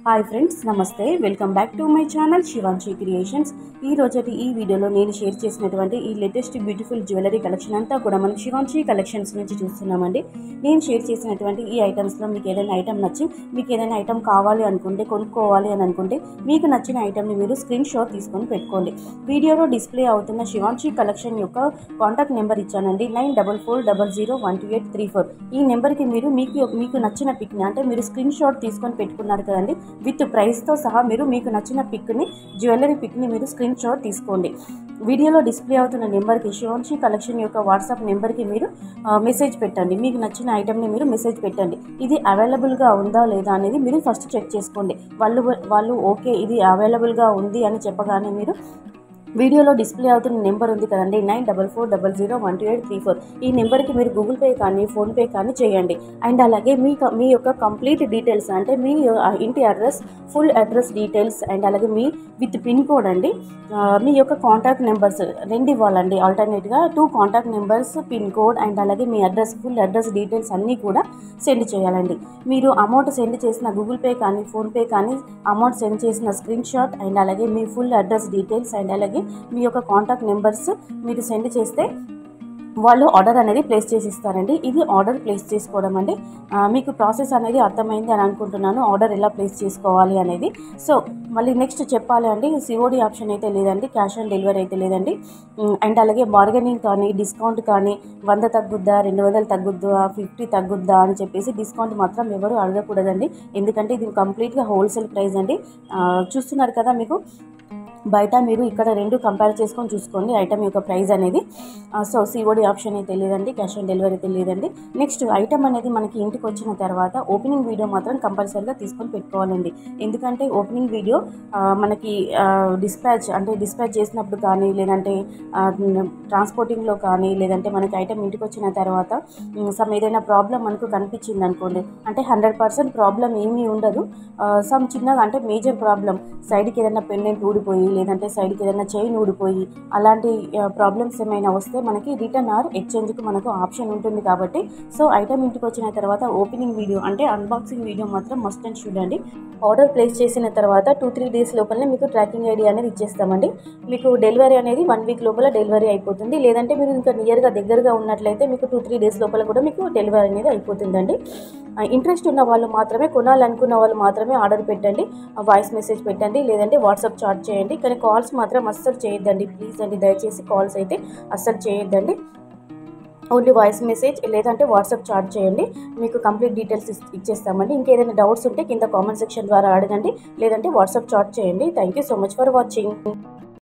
hi friends నమస్తే welcome back to my channel Shivanshi creations ఈ రోజటి ఈ వీడియోలో నేను షేర్ చేసినటువంటి ఈ లేటెస్ట్ బ్యూటిఫుల్ జ్యువెలరీ కలెక్షన్ అంతా కూడా మనం శివాంశి కలెక్షన్స్ నుంచి చూస్తున్నామండి నేను షేర్ చేసినటువంటి ఈ ఐటమ్స్లో మీకు ఏదైనా ఐటమ్ నచ్చి మీకు ఏదైనా ఐటమ్ కావాలి అనుకుంటే కొనుక్కోవాలి అని అనుకుంటే మీకు నచ్చిన ఐటమ్ని మీరు స్క్రీన్ షాట్ తీసుకొని పెట్టుకోండి వీడియోలో డిస్ప్లే అవుతున్న శివాంశి కలెక్షన్ యొక్క కాంటాక్ట్ నెంబర్ ఇచ్చానండి nine double four double zero one two eight three four ఈ నెంబర్కి మీరు మీకు మీకు నచ్చిన పిక్ని అంటే మీరు స్క్రీన్ షాట్ తీసుకొని పెట్టుకున్నారు కదండి విత్ ప్రైస్తో సహా మీరు మీకు నచ్చిన పిక్ని జ్యువెలరీ పిక్ని మీరు స్క్రీన్ షాట్ తీసుకోండి వీడియోలో డిస్ప్లే అవుతున్న నెంబర్కి శివాంశి కలెక్షన్ యొక్క వాట్సాప్ నెంబర్కి మీరు ఆ, మెసేజ్ పెట్టండి మీకు నచ్చిన ఐటమ్ని మీరు మెసేజ్ పెట్టండి ఇది అవైలబుల్గా ఉందా లేదా అనేది మీరు ఫస్ట్ చెక్ చేసుకోండి వాళ్ళు వాళ్ళు ఓకే ఇది అవైలబుల్గా ఉంది అని చెప్పగానే మీరు వీడియోలో డిస్ప్లే అవుతున్న నెంబర్ ఉంది కదండి nine double four double zero one two eight three four ఈ నెంబర్కి మీరు గూగుల్ పే కానీ ఫోన్పే కానీ చేయండి అండ్ అలాగే మీ క- మీ యొక్క కంప్లీట్ డీటెయిల్స్ అంటే మీ ఆ, ఇంటి address full address details and అలాగే మీ విత్ పిన్ కోడ్ అండి ఆ, మీ యొక్క కాంటాక్ట్ నెంబర్స్ రెండు ఇవ్వాలండి ఆల్టర్నేట్గా two contact numbers pin code and అలాగే మీ అడ్రస్ ఫుల్ అడ్రస్ డీటెయిల్స్ అన్నీ కూడా సెండ్ చేయాలండి మీరు అమౌంట్ సెండ్ చేసిన గూగుల్ పే కానీ ఫోన్పే కానీ అమౌంట్ సెండ్ చేసిన స్క్రీన్ షాట్ అండ్ అలాగే మీ ఫుల్ అడ్రస్ డీటెయిల్స్ అండ్ అలాగే మీ యొక్క కాంటాక్ట్ నెంబర్స్ మీరు సెండ్ చేస్తే వాళ్ళు ఆర్డర్ అనేది ప్లేస్ చేసి ఇస్తారండి ఇది ఆర్డర్ ప్లేస్ చేసుకోవడం అండి ఆ, మీకు ప్రాసెస్ అనేది అర్థమైంది అని అనుకుంటున్నాను ఆర్డర్ ఎలా ప్లేస్ చేసుకోవాలి అనేది సో మళ్ళీ నెక్స్ట్ చెప్పాలి అండి సిఓడి ఆప్షన్ అయితే లేదండి క్యాష్ ఆన్ డెలివరీ అయితే లేదండి ఉమ్, అండ్ అలాగే బార్గెనింగ్ కానీ డిస్కౌంట్ కానీ వంద తగ్గుద్దా రెండు వందలు తగ్గుద్దా ఫిఫ్టీ తగ్గుద్దా అని చెప్పేసి డిస్కౌంట్ మాత్రం ఎవరు అడగకూడదండి ఎందుకంటే ఇది కంప్లీట్గా హోల్సేల్ ప్రైస్ అండి ఆ, చూస్తున్నారు కదా మీకు బయట మీరు ఇక్కడ రెండు కంపేర్ చేసుకొని చూసుకోండి ఐటమ్ యొక్క ప్రైస్ అనేది ఆ, సో సిఓడి ఆప్షన్ అయితే లేదండి క్యాష్ ఆన్ డెలివరీ అయితే లేదండి నెక్స్ట్ ఐటమ్ అనేది మనకి ఇంటికి వచ్చిన తర్వాత ఓపెనింగ్ వీడియో మాత్రం కంపల్సరీగా తీసుకొని పెట్టుకోవాలండి ఎందుకంటే ఓపెనింగ్ వీడియో ఆ, మనకి డిస్పాచ్ అంటే డిస్పాచ్ చేసినప్పుడు కానీ లేదంటే ట్రాన్స్పోర్టింగ్లో కానీ లేదంటే మనకి ఐటమ్ ఇంటికి వచ్చిన తర్వాత సమ్ ఏదైనా ప్రాబ్లం మనకు కనిపించింది అనుకోండి అంటే హండ్రెడ్ పర్సెంట్ ప్రాబ్లం ఏమీ ఉండదు సమ్ చిన్నగా అంటే మేజర్ ప్రాబ్లం సైడ్కి ఏదైనా పెండెంట్ ఊడిపోయి లేదంటే సైడ్కి ఏదైనా చైన్ ఊడిపోయి అలాంటి ప్రాబ్లమ్స్ ఏమైనా వస్తే మనకి రిటర్న్ ఆర్ ఎక్స్చేంజ్కి మనకు ఆప్షన్ ఉంటుంది కాబట్టి సో ఐటమ్ ఇంటికి వచ్చిన తర్వాత ఓపెనింగ్ వీడియో అంటే అన్బాక్సింగ్ వీడియో మాత్రం మస్ట్ అండ్ చూడండి ఆర్డర్ ప్లేస్ చేసిన తర్వాత టూ త్రీ డేస్ లోపలనే మీకు ట్రాకింగ్ ఐడి అనేది ఇచ్చేస్తామండి మీకు డెలివరీ అనేది వన్ వీక్ లోపల డెలివరీ అయిపోతుంది లేదంటే మీరు ఇంకా నియర్గా దగ్గరగా ఉన్నట్లయితే మీకు టూ త్రీ డేస్ లోపల కూడా మీకు డెలివరీ అనేది అయిపోతుందండి ఇంట్రెస్ట్ ఉన్న వాళ్ళు మాత్రమే కొనాలనుకున్న వాళ్ళు మాత్రమే ఆర్డర్ పెట్టండి వాయిస్ మెసేజ్ పెట్టండి లేదంటే వాట్సాప్ చాట్ చేయండి కానీ కాల్స్ మాత్రం అస్సలు చేయొద్దండి ప్లీజ్ అండి దయచేసి కాల్స్ అయితే అస్సలు చేయొద్దండి ఓన్లీ వాయిస్ మెసేజ్ లేదంటే వాట్సాప్ చాట్ చేయండి మీకు కంప్లీట్ డీటెయిల్స్ ఇస్- ఇచ్చేస్తామండి ఇంకేదైనా డౌట్స్ ఉంటే కింద కామెంట్ సెక్షన్ ద్వారా అడగండి లేదంటే వాట్సాప్ చాట్ చేయండి thank you so much for watching